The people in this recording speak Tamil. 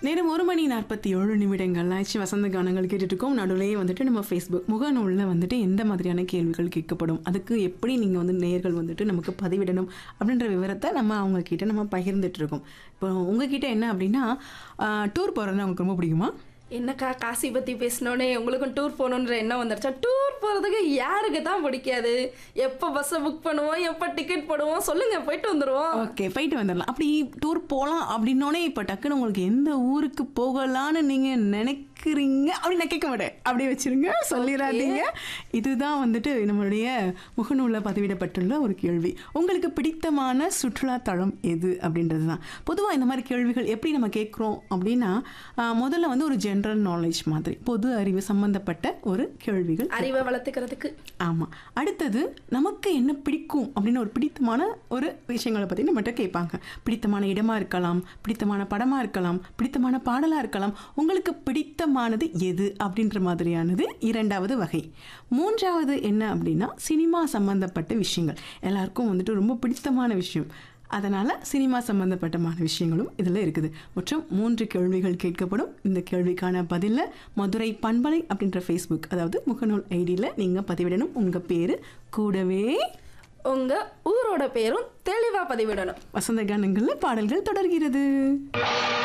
நேரம் ஒரு மணி நாற்பத்தி ஏழு நிமிடங்கள் ஆச்சு வசந்த கானங்கள் கேட்டுட்டு இருக்கோம் நடுவுலயே வந்துட்டு நம்ம ஃபேஸ்புக் முகநூலில் வந்துட்டு எந்த மாதிரியான கேள்விகள் கேட்கப்படும் அதுக்கு எப்படி நீங்கள் வந்து நேர்கள் வந்துட்டு நமக்கு பதிவிடணும் அப்படின்ற விவரத்தை நம்ம அவங்க கிட்ட நம்ம பகிர்ந்துட்டு இருக்கோம் இப்போ உங்ககிட்ட என்ன அப்படின்னா டூர் போகிறதுனா உங்களுக்கு ரொம்ப பிடிக்குமா என்னக்கா காசி பத்தி பேசினோடனே உங்களுக்கும் டூர் போகணுன்ற எண்ணம் வந்துருச்சா டூர் போறதுக்கு யாருக்கு தான் பிடிக்காது எப்போ பஸ்ஸை புக் பண்ணுவோம் எப்போ டிக்கெட் போடுவோம் சொல்லுங்க போயிட்டு வந்துருவோம் ஓகே போயிட்டு வந்துடலாம் அப்படி டூர் போகலாம் அப்படின்னோடனே இப்போ டக்குன்னு உங்களுக்கு எந்த ஊருக்கு போகலான்னு நீங்கள் நினைக்கிறீங்க அப்படி நான் கேட்க மாட்டேன் அப்படியே வச்சிருங்க சொல்லிடாதீங்க இதுதான் வந்துட்டு நம்மளுடைய முகநூலில் பதிவிடப்பட்டுள்ள ஒரு கேள்வி உங்களுக்கு பிடித்தமான சுற்றுலா தளம் எது அப்படின்றது தான் பொதுவாக இந்த மாதிரி கேள்விகள் எப்படி நம்ம கேட்குறோம் அப்படின்னா ஆஹ், முதல்ல வந்து ஒரு ஜென்ரல் நாலேஜ் மாதிரி பொது அறிவு சம்பந்தப்பட்ட ஒரு கேள்விகள் அறிவை வளர்த்துக்கிறதுக்கு ஆமாம் அடுத்தது நமக்கு என்ன பிடிக்கும் அப்படின்னு ஒரு பிடித்தமான ஒரு விஷயங்களை பற்றி நம்மகிட்ட கேட்பாங்க பிடித்தமான இடமா இருக்கலாம் பிடித்தமான படமாக இருக்கலாம் பிடித்தமான பாடலாக இருக்கலாம் உங்களுக்கு பிடித்தமானது எது அப்படின்ற மாதிரியானது இரண்டாவது வகை மூன்றாவது என்ன அப்படின்னா சினிமா சம்பந்தப்பட்ட விஷயங்கள் எல்லாருக்கும் வந்துட்டு ரொம்ப பிடித்தமான விஷயம் அதனால் சினிமா சம்பந்தப்பட்டமான விஷயங்களும் இதில் இருக்குது மொத்தம் மூன்று கேள்விகள் கேட்கப்படும் இந்த கேள்விக்கான பதிலில் மதுரை பண்பலை அப்படின்ற ஃபேஸ்புக் அதாவது முகநூல் ஐடியில் நீங்கள் பதிவிடணும் உங்கள் பேர் கூடவே உங்க ஊரோட பேரும் தெளிவா பதிவிடணும் வசந்த கானங்களில் பாடல்கள் தொடர்கிறது